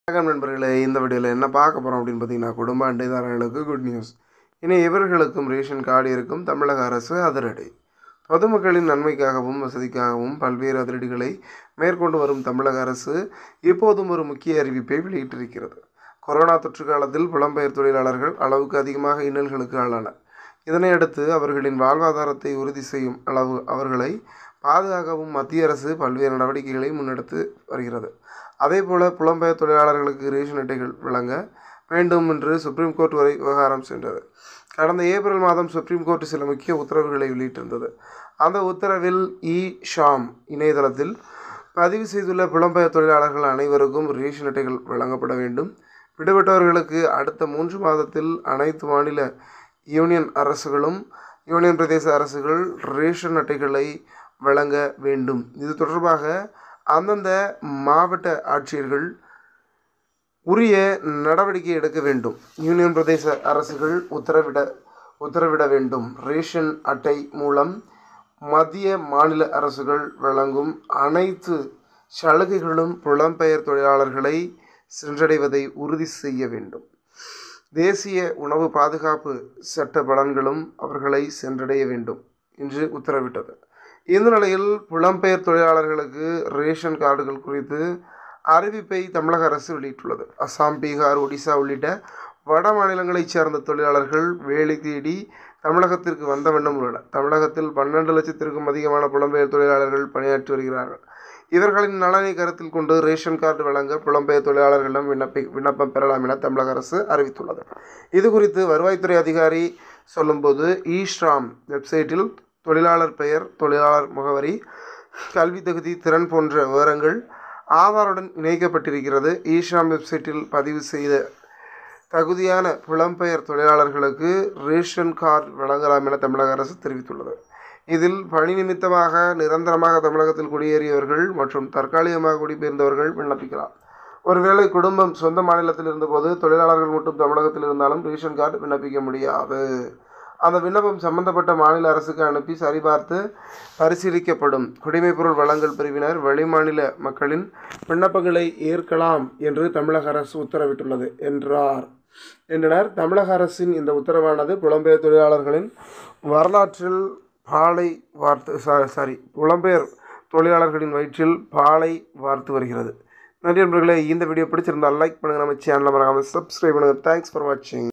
வணக்கம் நண்பர்களே இந்த வீடியோவில் என்ன பார்க்க போகிறோம் அப்படின்னு பார்த்தீங்கன்னா குடும்ப அட்டைதாரர்களுக்கு குட் நியூஸ் இனி இவர்களுக்கும் ரேஷன் கார்டு இருக்கும் தமிழக அரசு அதிரடி பொதுமக்களின் நன்மைக்காகவும் வசதிக்காகவும் பல்வேறு அதிரடிகளை மேற்கொண்டு வரும் தமிழக அரசு இப்போதும் ஒரு முக்கிய அறிவிப்பை வெளியிட்டிருக்கிறது கொரோனா தொற்று காலத்தில் புலம்பெயர் தொழிலாளர்கள் அளவுக்கு அதிகமாக இன்னல்களுக்கு ஆளானர் இதனையடுத்து அவர்களின் வாழ்வாதாரத்தை உறுதி செய்யும் அளவு அவர்களை பாதுகாக்கவும் மத்திய அரசு பல்வேறு நடவடிக்கைகளை முன்னெடுத்து வருகிறது அதேபோல புலம்பெயர் தொழிலாளர்களுக்கு ரேஷன் அட்டைகள் வழங்க வேண்டும் என்று சுப்ரீம் கோர்ட் வரை விவகாரம் சென்றது கடந்த ஏப்ரல் மாதம் சுப்ரீம் கோர்ட் சில முக்கிய உத்தரவுகளை வெளியிட்டிருந்தது அந்த உத்தரவில் இ ஷாம் இணையதளத்தில் பதிவு செய்துள்ள புலம்பெயர் தொழிலாளர்கள் அனைவருக்கும் ரேஷன் அட்டைகள் வழங்கப்பட வேண்டும் விடுபட்டவர்களுக்கு அடுத்த மூன்று மாதத்தில் அனைத்து மாநில யூனியன் அரசுகளும் யூனியன் பிரதேச அரசுகள் ரேஷன் அட்டைகளை வழங்க வேண்டும் இது தொடர்பாக அந்தந்த மாவட்ட ஆட்சியர்கள் உரிய நடவடிக்கை எடுக்க வேண்டும் யூனியன் பிரதேச அரசுகள் உத்தரவிட உத்தரவிட வேண்டும் ரேஷன் அட்டை மூலம் மத்திய மாநில அரசுகள் வழங்கும் அனைத்து சலுகைகளும் புலம்பெயர் தொழிலாளர்களை சென்றடைவதை உறுதி செய்ய வேண்டும் தேசிய உணவு பாதுகாப்பு சட்ட பலன்களும் அவர்களை சென்றடைய வேண்டும் என்று உத்தரவிட்டது இந்த நிலையில் புலம்பெயர் தொழிலாளர்களுக்கு ரேஷன் கார்டுகள் குறித்து அறிவிப்பை தமிழக அரசு வெளியிட்டுள்ளது அசாம் பீகார் ஒடிசா உள்ளிட்ட வட மாநிலங்களைச் சேர்ந்த தொழிலாளர்கள் வேலை தேடி தமிழகத்திற்கு வந்த வண்ணம் உள்ளனர் தமிழகத்தில் பன்னெண்டு லட்சத்திற்கும் அதிகமான புலம்பெயர் தொழிலாளர்கள் பணியாற்றி வருகிறார்கள் இவர்களின் நலனை கருத்தில் கொண்டு ரேஷன் கார்டு வழங்க புலம்பெயர் தொழிலாளர்களிடம் விண்ணப்பி விண்ணப்பம் பெறலாம் என தமிழக அரசு அறிவித்துள்ளது இது குறித்து வருவாய்த்துறை அதிகாரி சொல்லும்போது இ ஸ்ராம் வெப்சைட்டில் தொழிலாளர் பெயர் தொழிலாளர் முகவரி கல்வி தகுதி திறன் போன்ற விவரங்கள் ஆதாருடன் இணைக்கப்பட்டிருக்கிறது ஈஷாம் வெப்சைட்டில் பதிவு செய்த தகுதியான புலம்பெயர் தொழிலாளர்களுக்கு ரேஷன் கார்டு வழங்கலாம் என தமிழக அரசு தெரிவித்துள்ளது இதில் பணி நிமித்தமாக நிரந்தரமாக தமிழகத்தில் குடியேறியவர்கள் மற்றும் தற்காலிகமாக குடிபெயர்ந்தவர்கள் விண்ணப்பிக்கலாம் ஒருவேளை குடும்பம் சொந்த மாநிலத்தில் இருந்தபோது தொழிலாளர்கள் மட்டும் தமிழகத்தில் இருந்தாலும் ரேஷன் கார்டு விண்ணப்பிக்க முடியாது அந்த விண்ணப்பம் சம்பந்தப்பட்ட மாநில அரசுக்கு அனுப்பி சரிபார்த்து பரிசீலிக்கப்படும் குடிமைப்பொருள் வழங்கல் பிரிவினர் வெளிமாநில மக்களின் விண்ணப்பங்களை ஏற்கலாம் என்று தமிழக அரசு உத்தரவிட்டுள்ளது என்றார் என்றனர் தமிழக அரசின் இந்த உத்தரவானது புலம்பெயர் தொழிலாளர்களின் வரலாற்றில் பாலை வார்த்து சாரி புலம்பெயர் தொழிலாளர்களின் வயிற்றில் பாலை வார்த்து வருகிறது நன்றி நண்பர்களே இந்த வீடியோ பிடிச்சிருந்தால் லைக் பண்ணுங்கள் நம்ம சேனலை மறக்காமல் சப்ஸ்கிரைப் பண்ணுங்கள் தேங்க்ஸ் ஃபார் வாட்சிங்